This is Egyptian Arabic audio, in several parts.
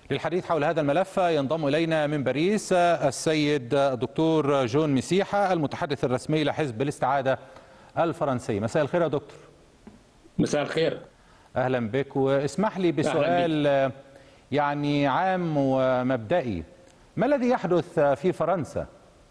للحديث حول هذا الملف ينضم إلينا من باريس السيد الدكتور جون مسيحة المتحدث الرسمي لحزب الاستعادة الفرنسي مساء الخير يا دكتور مساء الخير أهلا بك واسمح لي بسؤال يعني عام ومبدئي ما الذي يحدث في فرنسا؟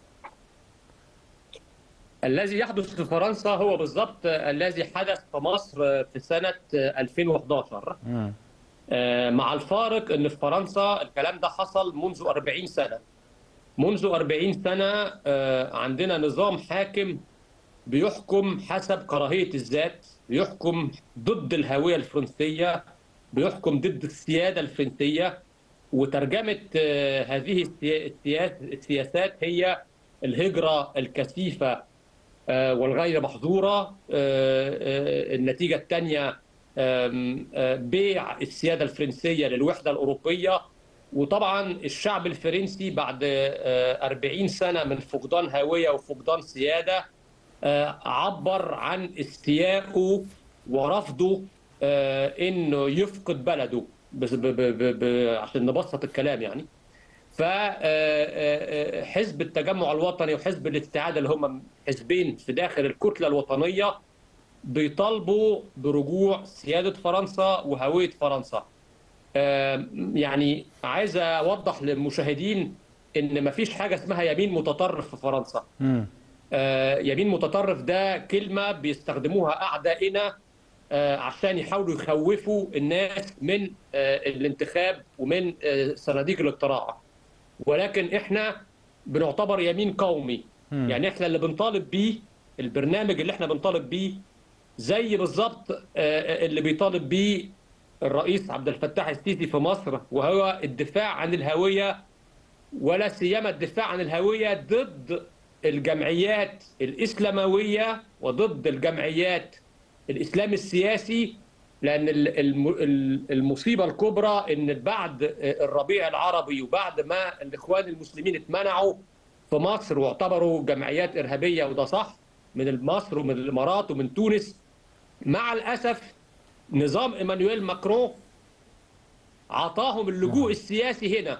الذي يحدث في فرنسا هو بالضبط الذي حدث في مصر في سنة 2011 مم. مع الفارق ان في فرنسا الكلام ده حصل منذ 40 سنة منذ 40 سنة عندنا نظام حاكم بيحكم حسب كراهية الذات بيحكم ضد الهوية الفرنسية بيحكم ضد السيادة الفرنسية وترجمة هذه السياسات هي الهجرة الكثيفة والغير محظورة النتيجة الثانية بيع السيادة الفرنسية للوحدة الأوروبية وطبعا الشعب الفرنسي بعد 40 سنة من فقدان هوية وفقدان سيادة عبر عن استيائه ورفضه انه يفقد بلده عشان نبسط الكلام يعني فحزب التجمع الوطني وحزب الاستعاده اللي هم حزبين في داخل الكتله الوطنيه بيطالبوا برجوع سياده فرنسا وهويه فرنسا. يعني عايز اوضح للمشاهدين ان مفيش حاجه اسمها يمين متطرف في فرنسا. مم. يمين متطرف ده كلمه بيستخدموها اعدائنا عشان يحاولوا يخوفوا الناس من الانتخاب ومن صناديق الاقتراع ولكن احنا بنعتبر يمين قومي مم. يعني احنا اللي بنطالب بيه البرنامج اللي احنا بنطالب بيه زي بالظبط اللي بيطالب بيه الرئيس عبد الفتاح السيسي في مصر وهو الدفاع عن الهويه ولا سيما الدفاع عن الهويه ضد الجمعيات الاسلامويه وضد الجمعيات الاسلام السياسي لان المصيبه الكبرى ان بعد الربيع العربي وبعد ما الاخوان المسلمين اتمنعوا في مصر واعتبروا جمعيات ارهابيه وده صح من مصر ومن الامارات ومن تونس مع الاسف نظام ايمانويل ماكرون عطاهم اللجوء السياسي هنا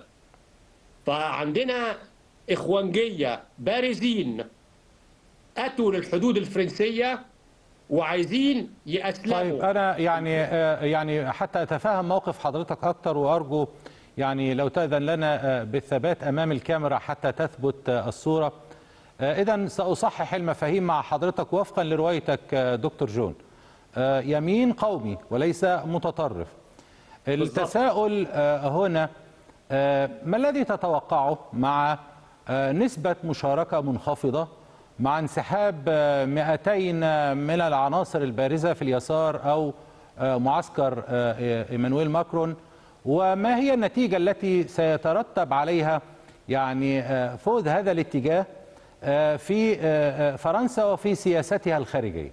فعندنا اخوانجيه بارزين اتوا للحدود الفرنسيه وعايزين يأسلموا طيب انا يعني يعني حتى اتفهم موقف حضرتك اكتر وارجو يعني لو تاذن لنا بالثبات امام الكاميرا حتى تثبت الصوره اذا ساصحح المفاهيم مع حضرتك وفقا لروايتك دكتور جون يمين قومي وليس متطرف التساؤل هنا ما الذي تتوقعه مع نسبه مشاركه منخفضه مع انسحاب 200 من العناصر البارزة في اليسار أو معسكر إيمانويل ماكرون وما هي النتيجة التي سيترتب عليها يعني فوز هذا الاتجاه في فرنسا وفي سياستها الخارجية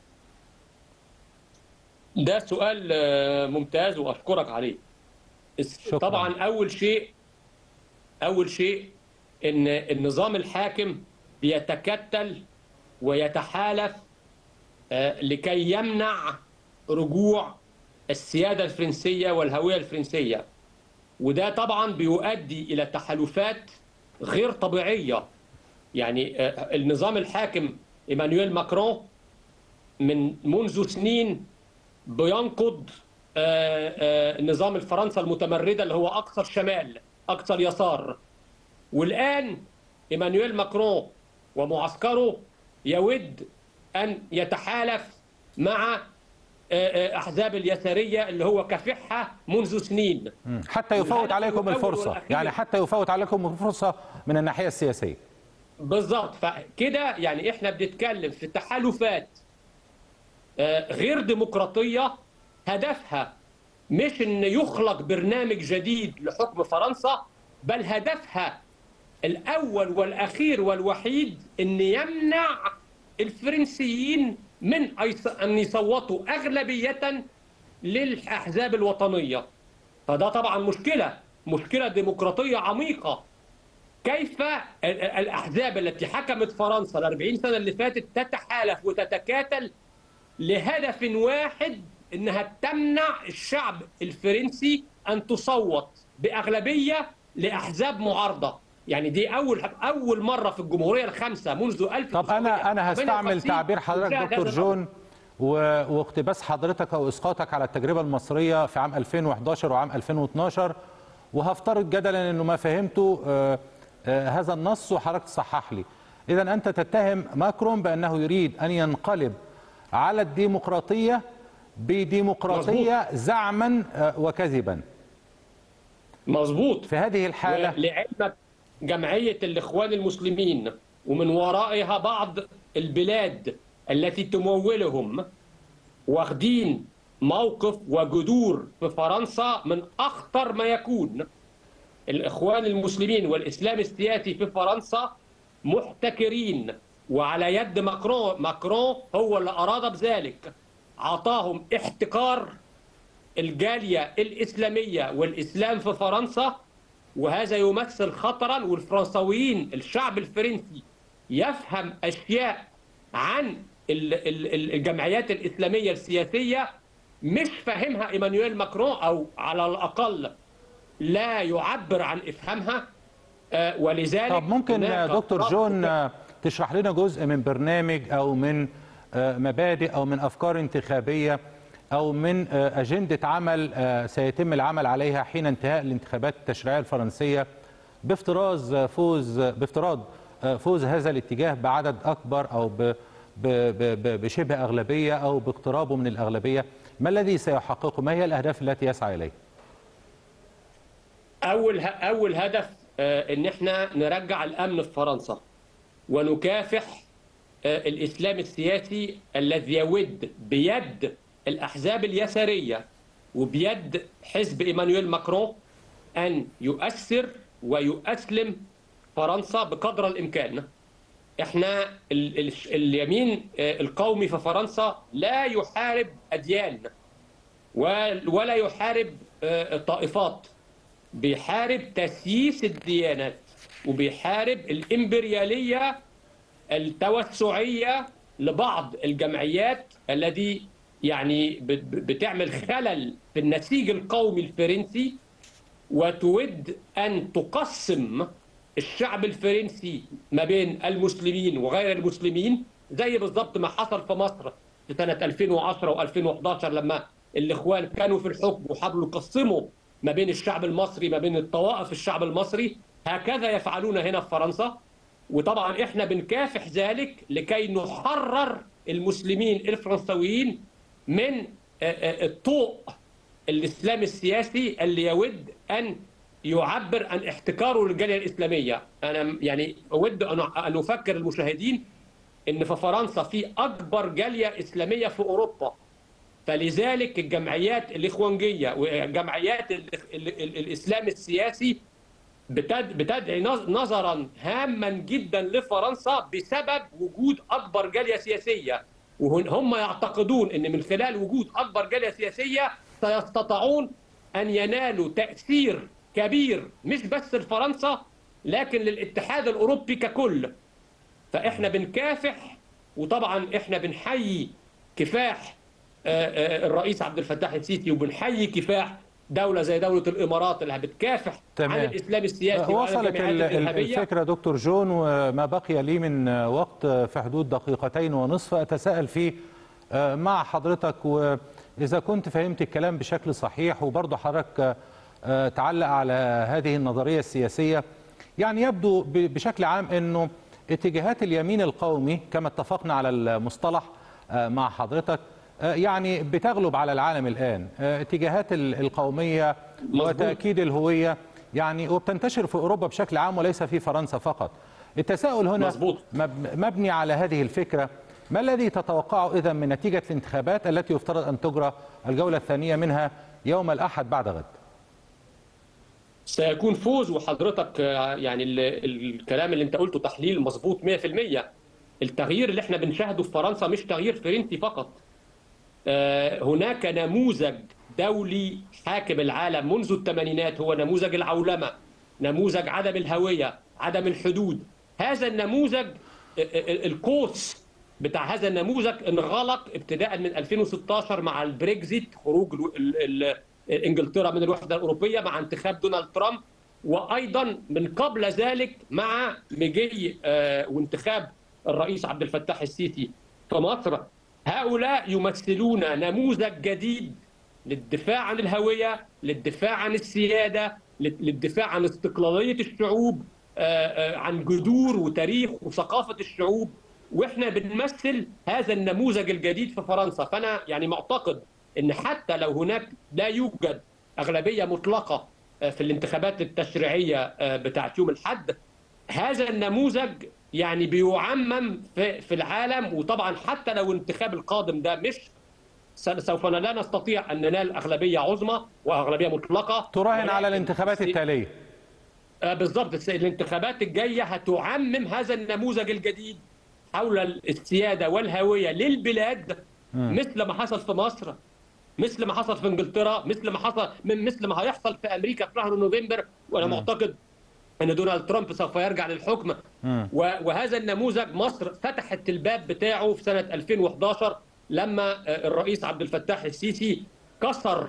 ده سؤال ممتاز وأشكرك عليه شكرا. طبعا أول شيء أول شيء إن النظام الحاكم بيتكتل ويتحالف لكي يمنع رجوع السيادة الفرنسية والهوية الفرنسية وده طبعا بيؤدي إلى تحالفات غير طبيعية يعني النظام الحاكم إيمانويل ماكرون من منذ سنين بينقض النظام الفرنسا المتمردة اللي هو أكثر شمال أكثر يسار والآن إيمانويل ماكرون ومعسكره يود أن يتحالف مع أحزاب اليسارية اللي هو كافحها منذ سنين حتى يفوت عليكم الفرصة يعني حتى يفوت عليكم الفرصة من الناحية السياسية بالضبط فكده يعني احنا بنتكلم في تحالفات غير ديمقراطية هدفها مش ان يخلق برنامج جديد لحكم فرنسا بل هدفها الأول والأخير والوحيد أن يمنع الفرنسيين من أن يصوتوا أغلبية للأحزاب الوطنية فده طبعا مشكلة مشكلة ديمقراطية عميقة كيف الأحزاب التي حكمت فرنسا الأربعين سنة اللي فاتت تتحالف وتتكاتل لهدف واحد انها تمنع الشعب الفرنسي ان تصوت باغلبيه لاحزاب معارضه يعني دي اول اول مره في الجمهوريه الخامسه منذ 1000 طب انا انا هستعمل تعبير حضرتك دكتور جون و- واقتباس حضرتك او اسقاطك على التجربه المصريه في عام 2011 وعام 2012 وهفترض جدلا انه ما فهمته آه، آه، هذا النص وحضرتك تصحح لي اذا انت تتهم ماكرون بانه يريد ان ينقلب على الديمقراطيه بديمقراطيه زعما آه، وكذبا مظبوط في هذه الحاله لعلمك جمعية الإخوان المسلمين ومن ورائها بعض البلاد التي تمولهم واخدين موقف وجذور في فرنسا من أخطر ما يكون الإخوان المسلمين والإسلام السياسي في فرنسا محتكرين وعلى يد ماكرون ماكرون هو اللي أراد بذلك أعطاهم احتكار الجالية الإسلامية والإسلام في فرنسا وهذا يمثل خطرا والفرنساويين الشعب الفرنسي يفهم أشياء عن ال- ال- ال- الجمعيات الإسلامية السياسية مش فاهمها إيمانويل ماكرون أو على الأقل لا يعبر عن إفهامها آه، ولذلك طب ممكن هناك دكتور ربط جون آه، تشرح لنا جزء من برنامج او من آه، مبادئ او من افكار انتخابيه او من آه، اجنده عمل آه، سيتم العمل عليها حين انتهاء الانتخابات التشريعيه الفرنسيه بافتراض فوز بافتراض آه، فوز هذا الاتجاه بعدد اكبر او ب ب- ب- ب- بشبه اغلبيه او باقترابه من الاغلبيه ما الذي سيحققه ما هي الاهداف التي يسعى اليها اول اول هدف آه، ان احنا نرجع الامن في فرنسا ونكافح آه، الاسلام السياسي الذي يود بيد الاحزاب اليساريه وبيد حزب ايمانويل ماكرون ان يؤثر ويؤسلم فرنسا بقدر الامكان احنا ال ال اليمين آه، القومي في فرنسا لا يحارب اديان و- ولا يحارب آه، طائفات بيحارب تسييس الديانات وبيحارب الإمبريالية التوسعية لبعض الجمعيات الذي يعني بت- بتعمل خلل في النسيج القومي الفرنسي وتود أن تقسم الشعب الفرنسي ما بين المسلمين وغير المسلمين زي بالضبط ما حصل في مصر في سنة 2010 و2011 لما الإخوان كانوا في الحكم وحاولوا يقسموا ما بين الشعب المصري ما بين الطوائف الشعب المصري هكذا يفعلون هنا في فرنسا وطبعا احنا بنكافح ذلك لكي نحرر المسلمين الفرنسويين من آه، آه، الطوق الاسلام السياسي اللي يود ان يعبر عن احتكاره للجاليه الاسلاميه انا يعني اود ان ان افكر المشاهدين ان في فرنسا في اكبر جاليه اسلاميه في اوروبا فلذلك الجمعيات الاخوانجيه وجمعيات ال- ال- ال- الاسلام السياسي بتد- بتدعي نظ- نظرا هاما جدا لفرنسا بسبب وجود اكبر جاليه سياسيه وهم يعتقدون ان من خلال وجود اكبر جاليه سياسيه سيستطيعون ان ينالوا تاثير كبير مش بس لفرنسا لكن للاتحاد الاوروبي ككل فاحنا بنكافح وطبعا احنا بنحيي كفاح آه، آه، الرئيس عبد الفتاح السيسي وبنحيي كفاح دوله زي دوله الامارات اللي بتكافح تمام. عن الاسلام السياسي وعن وصلت الجمعيات ال- ال- الارهابيه الفكرة دكتور جون وما بقي لي من وقت في حدود دقيقتين ونصف أتساءل فيه آه، مع حضرتك وإذا كنت فهمت الكلام بشكل صحيح وبرضه حضرتك آه، تعلق على هذه النظرية السياسية يعني يبدو ب- بشكل عام أنه اتجاهات اليمين القومي كما اتفقنا على المصطلح آه، مع حضرتك آه، يعني بتغلب على العالم الآن آه، اتجاهات ال- القومية مظبوط. وتأكيد الهوية يعني وبتنتشر في أوروبا بشكل عام وليس في فرنسا فقط التساؤل هنا مظبوط. مب- مبني على هذه الفكرة ما الذي تتوقعه إذا من نتيجة الانتخابات التي يفترض أن تجرى الجولة الثانية منها يوم الأحد بعد غد سيكون فوز وحضرتك آه، يعني ال- الكلام اللي انت قلته تحليل مظبوط 100% التغيير اللي احنا بنشاهده في فرنسا مش تغيير فرنسي فقط آه، هناك نموذج دولي حاكم العالم منذ الثمانينات هو نموذج العولمة نموذج عدم الهوية عدم الحدود هذا النموذج آه، آه، القوس بتاع هذا النموذج انغلق ابتداء من 2016 مع البريكزيت خروج ال- ال- انجلترا من الوحده الاوروبيه مع انتخاب دونالد ترامب وايضا من قبل ذلك مع مجي وانتخاب الرئيس عبد الفتاح السيسي في مصر هؤلاء يمثلون نموذج جديد للدفاع عن الهويه للدفاع عن السياده للدفاع عن استقلاليه الشعوب عن جذور وتاريخ وثقافه الشعوب واحنا بنمثل هذا النموذج الجديد في فرنسا فانا يعني معتقد ان حتى لو هناك لا يوجد اغلبيه مطلقه في الانتخابات التشريعيه بتاعت يوم الاحد هذا النموذج يعني بيعمم في, في العالم وطبعا حتى لو الانتخاب القادم ده مش سوف لا نستطيع ان ننال اغلبيه عظمى واغلبيه مطلقه تراهن على الانتخابات التاليه بالضبط الانتخابات الجايه هتعمم هذا النموذج الجديد حول السياده والهويه للبلاد م. مثل ما حصل في مصر مثل ما حصل في انجلترا مثل ما حصل مثل ما هيحصل في امريكا في شهر نوفمبر وانا م. معتقد ان دونالد ترامب سوف يرجع للحكم م. وهذا النموذج مصر فتحت الباب بتاعه في سنه 2011 لما الرئيس عبد الفتاح السيسي كسر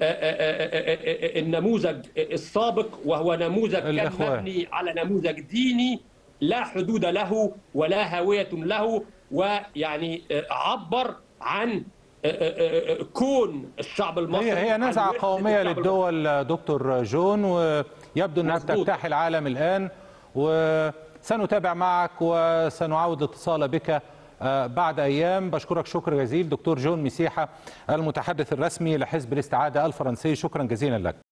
النموذج السابق وهو نموذج كان مبني على نموذج ديني لا حدود له ولا هوية له ويعني عبر عن كون الشعب المصري هي هي نزعة قومية للدول دكتور جون ويبدو أنها تجتاح العالم الآن وسنتابع معك وسنعاود الاتصال بك بعد أيام بشكرك شكر جزيل دكتور جون مسيحة المتحدث الرسمي لحزب الاستعادة الفرنسي شكرا جزيلا لك